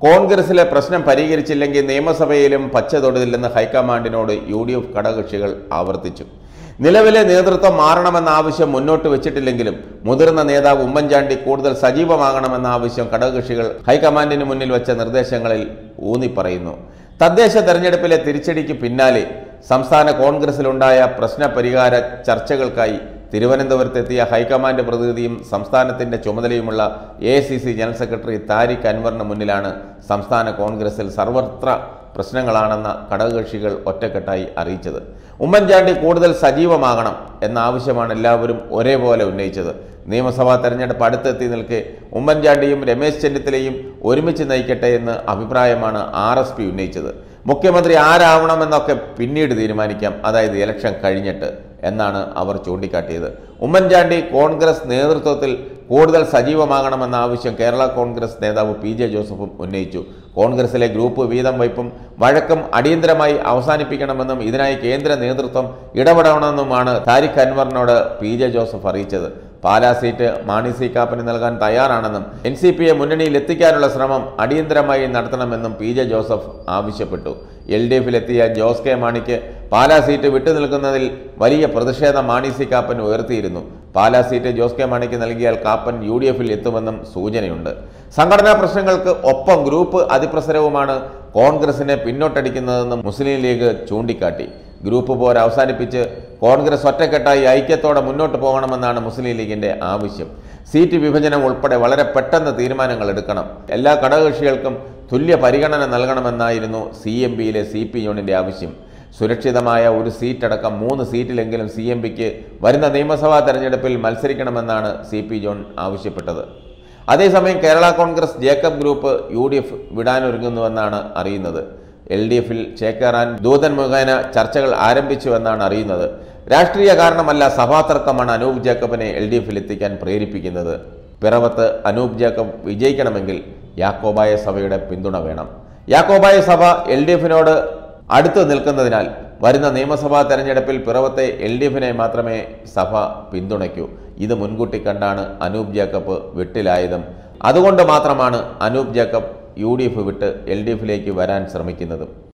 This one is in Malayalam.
കോൺഗ്രസിലെ പ്രശ്നം പരിഹരിച്ചില്ലെങ്കിൽ നിയമസഭയിലും പച്ച തൊടുതില്ലെന്ന് ഹൈക്കമാൻഡിനോട് യു ഡി എഫ് ഘടകകക്ഷികൾ ആവർത്തിച്ചു നിലവിലെ നേതൃത്വം മാറണമെന്ന ആവശ്യം മുന്നോട്ട് വെച്ചിട്ടില്ലെങ്കിലും മുതിർന്ന നേതാവ് ഉമ്മൻചാണ്ടി കൂടുതൽ സജീവമാകണമെന്ന ആവശ്യം ഘടകകക്ഷികൾ ഹൈക്കമാൻഡിന് മുന്നിൽ വെച്ച നിർദ്ദേശങ്ങളിൽ ഊന്നിപ്പറയുന്നു തദ്ദേശ തെരഞ്ഞെടുപ്പിലെ തിരിച്ചടിക്ക് പിന്നാലെ സംസ്ഥാന കോൺഗ്രസിലുണ്ടായ പ്രശ്ന പരിഹാര ചർച്ചകൾക്കായി തിരുവനന്തപുരത്തെത്തിയ ഹൈക്കമാൻഡ് പ്രതിനിധിയും സംസ്ഥാനത്തിന്റെ ചുമതലയുമുള്ള എ ജനറൽ സെക്രട്ടറി താരിഖ് അൻവറിന് മുന്നിലാണ് സംസ്ഥാന കോൺഗ്രസിൽ സർവത്ര പ്രശ്നങ്ങളാണെന്ന ഘടകകക്ഷികൾ ഒറ്റക്കെട്ടായി അറിയിച്ചത് ഉമ്മൻചാണ്ടി കൂടുതൽ സജീവമാകണം എന്ന ആവശ്യമാണ് എല്ലാവരും ഒരേപോലെ ഉന്നയിച്ചത് നിയമസഭാ തെരഞ്ഞെടുപ്പ് അടുത്തെത്തി നിൽക്കെ ഉമ്മൻചാണ്ടിയും രമേശ് ചെന്നിത്തലയും ഒരുമിച്ച് നയിക്കട്ടെ എന്ന് അഭിപ്രായമാണ് ആർ എസ് പി ഉന്നയിച്ചത് മുഖ്യമന്ത്രി ആരാവണമെന്നൊക്കെ പിന്നീട് തീരുമാനിക്കാം അതായത് ഇലക്ഷൻ കഴിഞ്ഞിട്ട് എന്നാണ് അവർ ചൂണ്ടിക്കാട്ടിയത് ഉമ്മൻചാണ്ടി കോൺഗ്രസ് നേതൃത്വത്തിൽ കൂടുതൽ സജീവമാകണമെന്ന ആവശ്യം കേരള കോൺഗ്രസ് നേതാവ് പി ജെ ജോസഫും ഉന്നയിച്ചു കോൺഗ്രസിലെ ഗ്രൂപ്പ് വീതം വയ്പും വഴക്കം അടിയന്തരമായി അവസാനിപ്പിക്കണമെന്നും ഇതിനായി കേന്ദ്ര നേതൃത്വം ഇടപെടണമെന്നുമാണ് താരിഖ് അൻവറിനോട് പി ജെ ജോസഫ് അറിയിച്ചത് പാലാ സീറ്റ് മാണി സി കാപ്പന് നൽകാൻ തയ്യാറാണെന്നും എൻ സി പിയെ മുന്നണിയിൽ എത്തിക്കാനുള്ള ശ്രമം അടിയന്തരമായി നടത്തണമെന്നും പി ജെ ജോസഫ് ആവശ്യപ്പെട്ടു എൽ ഡി എഫിലെത്തിയ ജോസ് കെ മാണിക്ക് പാലാ സീറ്റ് വിട്ടുനിൽക്കുന്നതിൽ വലിയ പ്രതിഷേധം മാണി സി കാപ്പൻ ഉയർത്തിയിരുന്നു പാലാ സീറ്റ് ജോസ് കെ മാണിക്ക് നൽകിയാൽ കാപ്പൻ യു ഡി എഫിൽ എത്തുമെന്നും സൂചനയുണ്ട് സംഘടനാ പ്രശ്നങ്ങൾക്ക് ഒപ്പം ഗ്രൂപ്പ് അതിപ്രസരവുമാണ് കോൺഗ്രസിനെ പിന്നോട്ടടിക്കുന്നതെന്നും മുസ്ലിം ലീഗ് ചൂണ്ടിക്കാട്ടി ഗ്രൂപ്പ് പോർ അവസാനിപ്പിച്ച് കോൺഗ്രസ് ഒറ്റക്കെട്ടായി ഐക്യത്തോടെ മുന്നോട്ട് പോകണമെന്നാണ് മുസ്ലിം ലീഗിന്റെ ആവശ്യം സീറ്റ് വിഭജനം ഉൾപ്പെടെ വളരെ പെട്ടെന്ന് തീരുമാനങ്ങൾ എടുക്കണം എല്ലാ ഘടകകക്ഷികൾക്കും തുല്യ പരിഗണന നൽകണമെന്നായിരുന്നു സി എം പിയിലെ സി പി യൂണിന്റെ ആവശ്യം സുരക്ഷിതമായ ഒരു സീറ്റടക്കം മൂന്ന് സീറ്റിലെങ്കിലും സി എം പിക്ക് വരുന്ന നിയമസഭാ തെരഞ്ഞെടുപ്പിൽ മത്സരിക്കണമെന്നാണ് സി പി ജോൺ ആവശ്യപ്പെട്ടത് അതേസമയം Kerala Congress Jacob group U D F വിടാനൊരുങ്ങുന്നുവെന്നാണ് അറിയുന്നത് എൽ ഡി എഫിൽ ചേക്കേറാൻ ദൂതൻ മുഖേന ചർച്ചകൾ ആരംഭിച്ചുവെന്നാണ് അറിയുന്നത് രാഷ്ട്രീയ കാരണമല്ല സഭാതർക്കമാണ് അനൂപ് ജേക്കബിനെ എൽ ഡി എഫിൽ എത്തിക്കാൻ പ്രേരിപ്പിക്കുന്നത് പിറവത്ത് അനൂപ് ജേക്കബ് വിജയിക്കണമെങ്കിൽ യാക്കോബായ സഭയുടെ പിന്തുണ വേണം യാക്കോബായ സഭ എൽ ഡി എഫിനോട് അടുത്ത് നിൽക്കുന്നതിനാൽ വരുന്ന നിയമസഭാ തെരഞ്ഞെടുപ്പിൽ പിറവത്തെ എൽ ഡി എഫിനെ മാത്രമേ സഭ പിന്തുണയ്ക്കൂ ഇത് മുൻകൂട്ടി കണ്ടാണ് അനൂപ് ജേക്കബ് വിട്ടിലായതും അതുകൊണ്ട് മാത്രമാണ് Anoop Jacob U D F വിട്ട് എൽ ഡി എഫിലേക്ക് വരാൻ ശ്രമിക്കുന്നതും